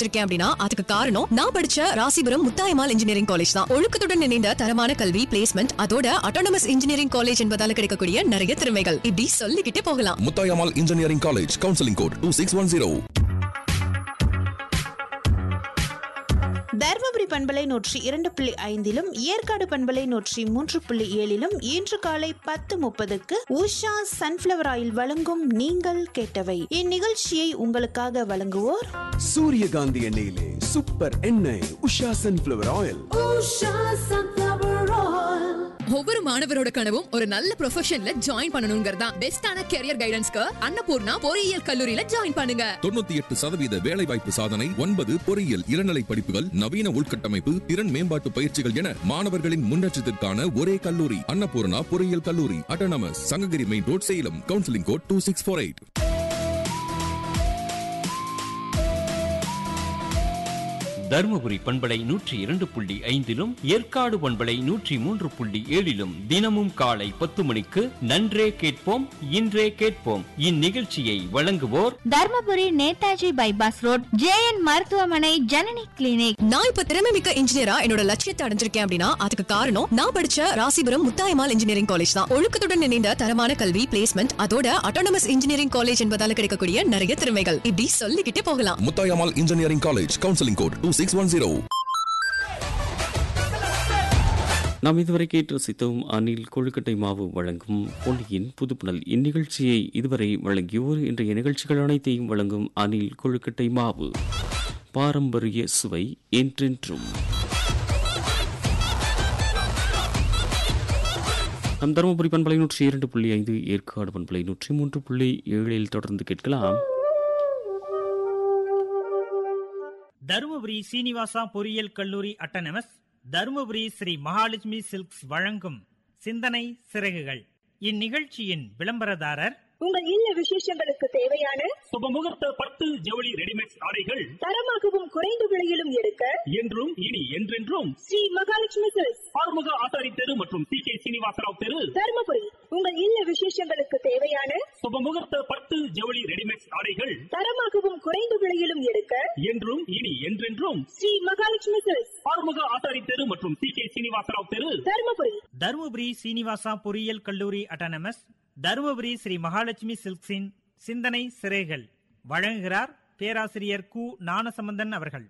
அடைஞ்சிருக்கேன் அப்படின்னா அதுக்கு காரணம் நான் படிச்ச ராசிபுரம் முத்தாயமால் இன்ஜினியரிங் காலேஜ் தான் ஒழுக்கத்துடன் இணைந்த தரமான கல்வி பிளேஸ்மெண்ட் அதோட அட்டானமஸ் இன்ஜினியரிங் காலேஜ் என்பதால கிடைக்கக்கூடிய நிறைய திறமைகள் இப்படி சொல்லிக்கிட்டே போகலாம் Muthayammal engineering college counselling code two six one zero Dharmapuri பண்பலை நூற்றி இரண்டு புள்ளி ஐந்திலும் ஏற்காடு பண்பலை நூற்றி மூன்று புள்ளி ஏழிலும் இன்று காலை பத்து முப்பதுக்கு உஷா சன்ஃபிளவர் ஆயில் வழங்கும் நீங்கள் கேட்டவை இந்நிகழ்ச்சியை உங்களுக்காக வழங்குவோர் சூரியகாந்தி எண்ணெயிலே சூப்பர் எண்ணெய் உஷா சன்ஃபிளவர் ஆயில் ஒவ்வொரு மாணவரோட கனவும் ஒரு நல்ல ப்ரொஃபஷன்ல ஜாயின் பண்ணணுங்கிறதா பெஸ்டான கெரியர் கைடன்ஸ்க்கு அன்னபூர்ணா பொறியியல் கல்லூரியில ஜாயின் பண்ணுங்க தொண்ணூத்தி எட்டு சதவீத வேலைவாய்ப்பு சாதனை ஒன்பது பொறியியல் இளநிலை படிப்புகள் நவீன உள்கட்டமைப்பு திறன் மேம்பாட்டு பயிற்சிகள் என மாணவர்களின் முன்னேற்றத்திற்கான ஒரே கல்லூரி அன்னபூர்ணா பொறியியல் கல்லூரி autonomous Sankagiri main road Salem counselling code two six four eight Dharmapuri பண்பலை நூற்றி இரண்டு புள்ளி ஐந்திலும் ஏற்காடு பண்பலை நூற்றி மூன்று புள்ளி ஏழிலும் தினமும் காலை பத்து மணிக்கு நன்றே கேட்போம் இன்றே கேட்போம் இந்நிகழ்ச்சியை வழங்குவோர் Dharmapuri Netaji bypass road JN மருத்துவமனை ஜனனி கிளினிக் நான் இப்ப திறமை மிக்க இன்ஜினியரா என்னோட லட்சியத்தை அடைஞ்சிருக்கேன் அப்படின்னா அதுக்கு காரணம் நான் படிச்ச ராசிபுரம் முத்தாயமால் இன்ஜினியரிங் காலேஜ் தான் ஒழுக்கத்துடன் இணைந்த தரமான கல்வி பிளேஸ்மெண்ட் அதோட அட்டானமஸ் இன்ஜினியரிங் காலேஜ் என்பதால கிடைக்கக்கூடிய நிறைய திறமைகள் இப்படி சொல்லிக்கிட்டே போகலாம் Muthayammal engineering college counselling code two six one zero நாம் இதுவரை கேட்டு ரசித்தோம் அணில் கொழுக்கட்டை மாவு வழங்கும் பொன்னியின் புதுப்புணல் இந்நிகழ்ச்சியை இதுவரை வழங்கியோர் இன்றைய நிகழ்ச்சிகள் அனைத்தையும் வழங்கும் அணில் கொழுக்கட்டை மாவு பாரம்பரிய சுவை என்றென்றும் நம் தருமபுரி பண்பலை நூற்றி இரண்டு புள்ளி ஐந்து ஏற்காடு பண்பலை நூற்றி மூன்று புள்ளி ஏழில் தொடர்ந்து கேட்கலாம் தருமபுரி சீனிவாசா பொறியியல் கல்லூரி அட்டனமஸ் தருமபுரி ஸ்ரீ மகாலட்சுமி சில்க்ஸ் வழங்கும் சிந்தனை சிறகுகள் இந்நிகழ்ச்சியின் விளம்பரதாரர் உங்கள் இல்ல விசேஷங்களுக்கு தேவையான சுபமுகூர்த்த பட்டு ஜவுளி ரெடிமேட் ஆடைகள் தரமாகவும் குறைந்த விலையிலும் எடுக்க என்றும் இனி என்றென்றும் ஸ்ரீ மகாலட்சுமி சில்க்ஸ் ஆறுமுக ஆசாரி தெரு மற்றும் சி கே சீனிவாசராவ் தெரு தருமபுரி உங்கள் இல்ல விசேஷங்களுக்கு தேவையான சுபமுகூர்த்த பட்டு ஜவுளி ரெடிமேட் ஆடைகள் தரமாகவும் குறைந்த விலையிலும் எடுக்க என்றும் இனி என்றென்றும் ஸ்ரீ மகாலட்சுமி சில்க்ஸ் ஆறுமுக ஆசாரி தெரு மற்றும் சி கே சீனிவாசராவ் தெரு தருமபுரி தருமபுரி சீனிவாசா பொறியியல் கல்லூரி அட்டனமஸ் தருமபுரி ஸ்ரீ மகாலட்சுமி சில்க்ஸின் சிந்தனை சிறைகள் வழங்குகிறார் பேராசிரியர் கு ஞானசம்பந்தன் அவர்கள்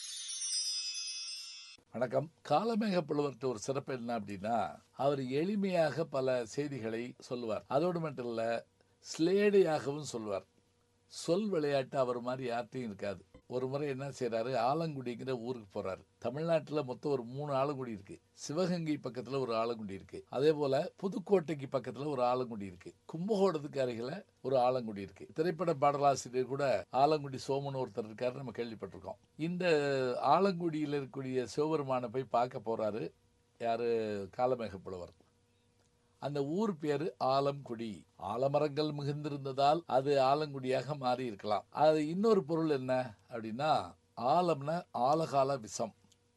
வணக்கம் காலமேக புலவர்கிட்ட ஒரு சிறப்பு என்ன அப்படின்னா அவர் எளிமையாக பல செய்திகளை சொல்லுவார் அதோடு மட்டும் இல்ல ஸ்லேடையாகவும் சொல்வார் சொல் விளையாட்டு அவர் மாதிரி யார்ட்டையும் இருக்காது ஒரு முறை என்ன செய்யறாரு ஆலங்குடிங்கிற ஊருக்கு போறாரு தமிழ்நாட்டுல மொத்தம் ஒரு மூணு ஆலங்குடி இருக்கு சிவகங்கை பக்கத்துல ஒரு ஆலங்குடி இருக்கு அதே போல புதுக்கோட்டைக்கு பக்கத்துல ஒரு ஆலங்குடி இருக்கு கும்பகோணத்துக்கு அருகில ஒரு ஆலங்குடி இருக்கு திரைப்பட பாடலாசிரியர் கூட ஆலங்குடி சோமன் ஒருத்தர் இருக்காரு நம்ம கேள்விப்பட்டிருக்கோம் இந்த ஆலங்குடியில் இருக்கக்கூடிய சிவபெருமானை போய் பார்க்க போறாரு யாரு காலமேக புலவர் அந்த ஊர் பேரு ஆலங்குடி ஆலமரங்கள் மிகுந்திருந்ததால் அது ஆலங்குடியாக மாறி இருக்கலாம் அது இன்னொரு பொருள் என்ன அப்படின்னா ஆலம்னா ஆலகால விஷம்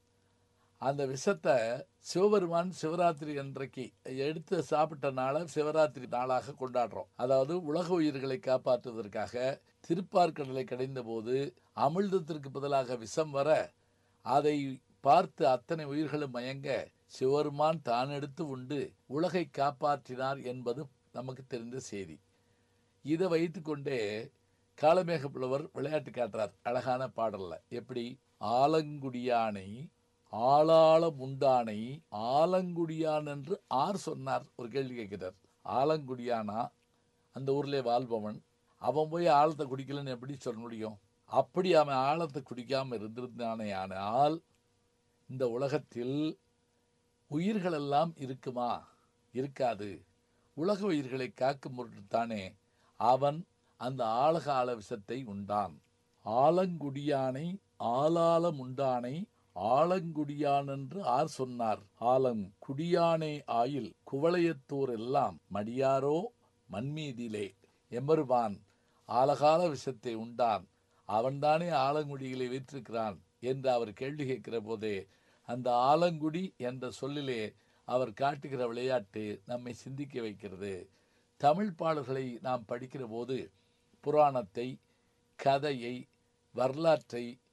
அந்த விஷத்தை சிவபெருமான் சிவராத்திரி அன்றைக்கு எடுத்து சாப்பிட்ட நாளை சிவராத்திரி நாளாக கொண்டாடுறோம் அதாவது உலக உயிர்களை காப்பாற்றுவதற்காக திருப்பார்கடலை கடைந்த போது அமிழ்தத்திற்கு பதிலாக விஷம் வர அதை பார்த்து அத்தனை உயிர்களும் மயங்க சிவருமான் தான் எடுத்து உண்டு உலகை காப்பாற்றினார் என்பது நமக்கு தெரிந்த செய்தி இதை வைத்துக்கொண்டே காலமேக புலவர் விளையாட்டு காட்டுறார் அழகான பாடல்ல எப்படி ஆலங்குடியானை ஆளாள முண்டானை ஆலங்குடியான் என்று ஆர் சொன்னார் ஒரு கேள்வி கேட்கிறார் ஆலங்குடியானா அந்த ஊர்ல வாழ்பவன் அவன் போய் ஆழத்தை குடிக்கலன்னு எப்படி சொல்ல முடியும் அப்படி அவன் ஆழத்தை குடிக்காம இருந்திருந்தானே ஆனால் இந்த உலகத்தில் உயிர்களெல்லாம் இருக்குமா இருக்காது உலக உயிர்களை காக்கும் பொருட்டுத்தானே அவன் அந்த ஆழகால விஷத்தை உண்டான் ஆலங்குடியானை ஆளாளம் உண்டானை ஆலங்குடியான் என்று ஆர் சொன்னார் ஆலம் குடியானே ஆயில் குவளையத்தூர் எல்லாம் மடியாரோ மண்மீதிலே எம்பெருமான் ஆலகால விஷத்தை உண்டான் அவன்தானே ஆலங்குடிகளை வீற்றிருக்கிறான் என்று அவர் கேள்வி கேட்கிற போதே அந்த ஆலங்குடி என்ற சொல்லிலே அவர் காட்டுகிற விளையாட்டு நம்மை சிந்திக்க வைக்கிறது தமிழ் பாடல்களை நாம் படிக்கிற போது புராணத்தை கதையை வரலாற்றை